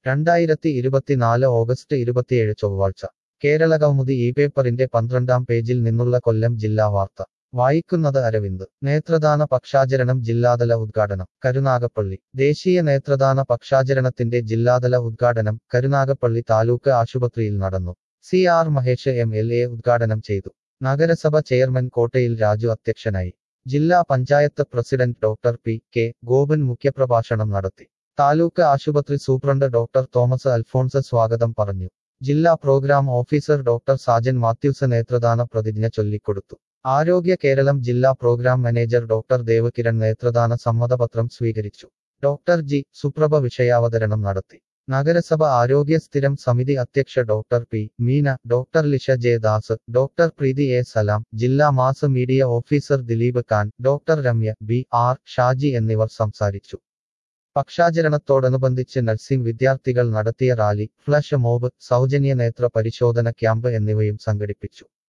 രണ്ടായിരത്തി ഇരുപത്തിനാല് ഓഗസ്റ്റ് ഇരുപത്തിയേഴ് ചൊവ്വാഴ്ച കേരളകൗമുദി ഈ പേപ്പറിന്റെ പന്ത്രണ്ടാം പേജിൽ നിന്നുള്ള കൊല്ലം ജില്ലാ വാർത്ത വായിക്കുന്നത് അരവിന്ദ് നേത്രദാന പക്ഷാചരണം ജില്ലാതല ഉദ്ഘാടനം കരുനാഗപ്പള്ളി ദേശീയ നേത്രദാന പക്ഷാചരണത്തിന്റെ ജില്ലാതല ഉദ്ഘാടനം കരുനാഗപ്പള്ളി താലൂക്ക് ആശുപത്രിയിൽ നടന്നു C R Mahesh M L A ഉദ്ഘാടനം ചെയ്തു നഗരസഭ ചെയർമാൻ കോട്ടയിൽ രാജു അധ്യക്ഷനായി ജില്ലാ panchayat president doctor P K Gopan മുഖ്യപ്രഭാഷണം നടത്തി താലൂക്ക് ആശുപത്രി സൂപ്രണ്ട് ഡോക്ടർ തോമസ് അൽഫോൺസ് സ്വാഗതം പറഞ്ഞു ജില്ലാ programme officer doctor Sajan Mathews നേത്രദാന പ്രതിജ്ഞ ചൊല്ലിക്കൊടുത്തു ആരോഗ്യ കേരളം ജില്ലാ പ്രോഗ്രാം മാനേജർ ഡോക്ടർ ദേവകിരൺ നേത്രദാന സമ്മതപത്രം സ്വീകരിച്ചു ഡോക്ടർ ജി സുപ്രഭ വിഷയാവതരണം നടത്തി നഗരസഭ ആരോഗ്യ സ്ഥിരം സമിതി അധ്യക്ഷ doctor P Meena doctor Lisha J Das doctor Preethi A Salam ജില്ലാ mass media officer Dileep Khan doctor Ramya B R Shaji എന്നിവർ സംസാരിച്ചു പക്ഷാചരണത്തോടനുബന്ധിച്ച് നഴ്സിംഗ് വിദ്യാർത്ഥികൾ നടത്തിയ റാലി ഫ്ലഷ് മോബ് സൗജന്യ നേത്ര പരിശോധന ക്യാമ്പ് എന്നിവയും സംഘടിപ്പിച്ചു